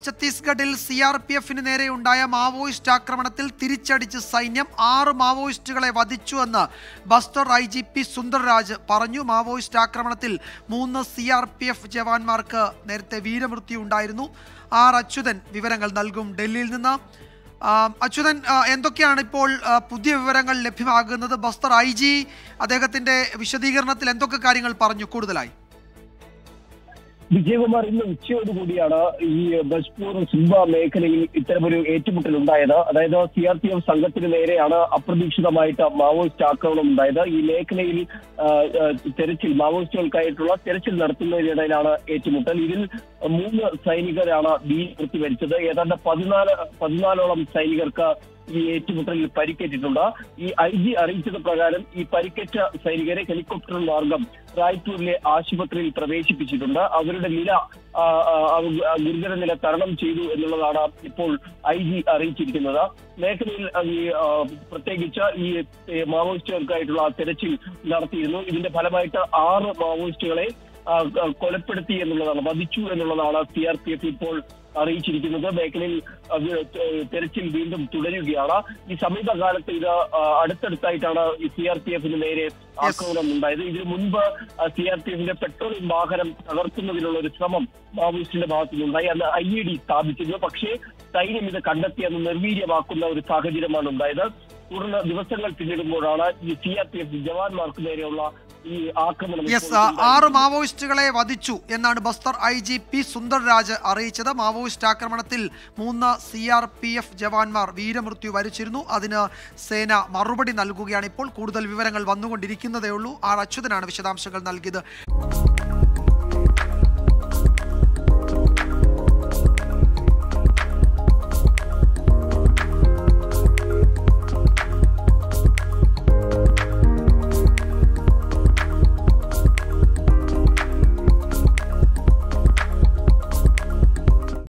ഛത്തീസ്ഗഡിൽ C R P എഫിന് നേരെയുണ്ടായ മാവോയിസ്റ്റ് ആക്രമണത്തിൽ തിരിച്ചടിച്ച് സൈന്യം ആറ് മാവോയിസ്റ്റുകളെ വധിച്ചുവെന്ന് Bastar I G P Sundarraj പറഞ്ഞു മാവോയിസ്റ്റ് ആക്രമണത്തിൽ മൂന്ന് സി ആർ പി എഫ് ജവാന്മാർക്ക് നേരത്തെ വീരമൃത്യു ഉണ്ടായിരുന്നു ആർ അച്യുതൻ വിവരങ്ങൾ നൽകും ഡൽഹിയിൽ നിന്ന് ആ, അച്യുതൻ ആ, എന്തൊക്കെയാണ് ഇപ്പോൾ ആ, പുതിയ വിവരങ്ങൾ ലഭ്യമാകുന്നത് ബസ്തർ ഐ ജി അദ്ദേഹത്തിന്റെ വിശദീകരണത്തിൽ എന്തൊക്കെ കാര്യങ്ങൾ പറഞ്ഞു കൂടുതലായി വിജയകുമാർ ഇന്ന് ഉച്ചയോടുകൂടിയാണ് ഈ ബജ്പൂർ സിംബ മേഖലയിൽ ഇത്തരമൊരു ഏറ്റുമുട്ടൽ ഉണ്ടായത് അതായത് സി ആർ പി എഫ് സംഘത്തിന് നേരെയാണ് അപ്രതീക്ഷിതമായിട്ട് മാവോയിസ്റ്റ് ആക്രമണം ഉണ്ടായത് ഈ മേഖലയിൽ ആ, ആ, തെരച്ചിൽ മാവോയിസ്റ്റുകൾക്കായിട്ടുള്ള തെരച്ചിൽ നടത്തുന്നതിനിടയിലാണ് ഏറ്റുമുട്ടൽ ഇതിൽ മൂന്ന് സൈനികരാണ് വീഴ്ത്തി മരിച്ചത് ഏതാണ്ട് പതിനാല് പതിനാലോളം സൈനികർക്ക് ഈ ഏറ്റുമുട്ടലിൽ പരിക്കേറ്റിട്ടുണ്ട് ഈ ഐ ജി അറിയിച്ചത് പ്രകാരം ഈ പരിക്കേറ്റ സൈനികരെ ഹെലികോപ്റ്റർ മാർഗം റായ്പൂരിലെ ആശുപത്രിയിൽ പ്രവേശിപ്പിച്ചിട്ടുണ്ട് അവരുടെ നില ആ, ആ, ആ, ഗുരുതര നില തരണം ചെയ്തു എന്നുള്ളതാണ് ഇപ്പോൾ ഐ ജി അറിയിച്ചിരിക്കുന്നത് മേഖലയിൽ ഈ ആ, പ്രത്യേകിച്ച് ഈ ഏ, മാവോയിസ്റ്റുകൾക്കായിട്ടുള്ള തെരച്ചിൽ നടത്തിയിരുന്നു ഇതിന്റെ ഫലമായിട്ട് ആറ് മാവോയിസ്റ്റുകളെ ആ, ആ, കൊലപ്പെടുത്തി എന്നുള്ളതാണ് വധിച്ചു എന്നുള്ളതാണ് സി ആർ പി എഫ് ഇപ്പോൾ അറിയിച്ചിരിക്കുന്നത് മേഖലയിൽ അത് തെരച്ചിൽ വീണ്ടും തുടരുകയാണ് ഈ സമീപകാലത്ത് ഇത് ആ, അടുത്തടുത്തായിട്ടാണ് ഈ സി ആർ പി എഫിന് നേരെ ആക്രമണം ഉണ്ടായത് ഇതിനു മുൻപ് സി ആർ പി എഫിന്റെ പെട്രോളിയം വാഹനം തകർക്കുന്നതിനുള്ള ഒരു ശ്രമം മാവോയിസ്റ്റിന്റെ ഭാഗത്തു നിന്നുണ്ടായി അന്ന് ഐ ഇ ഡി സ്ഥാപിച്ചിരുന്നു പക്ഷേ സൈന്യം ഇത് കണ്ടെത്തി അന്ന് നിർവീര്യമാക്കുന്ന ഒരു സാഹചര്യമാണ് ഉണ്ടായത് തുടർന്ന് ദിവസങ്ങൾ പിന്നിടുമ്പോഴാണ് ഈ സി ആർ പി എഫ് ജവാന്മാർക്ക് നേരെയുള്ള ഈ ആക്രമണം ഇപ്പോൾ യെസ് ഉണ്ടായിരിക്കുന്നത്. ആറ് മാവോയിസ്റ്റുകളെ വധിച്ചു എന്നാണ് Bastar I G P Sundarraj അറിയിച്ചത് മാവോയിസ്റ്റ് ആക്രമണത്തിൽ മൂന്ന് സി ആർ പി എഫ് ജവാന്മാർ വീരമൃത്യു വരിച്ചിരുന്നു അതിന് സേന മറുപടി നൽകുകയാണ് ഇപ്പോൾ കൂടുതൽ വിവരങ്ങൾ വന്നുകൊണ്ടിരിക്കുന്നതേ ഉള്ളൂ ആർ അച്യുതനാണ് വിശദാംശങ്ങൾ നൽകിയത്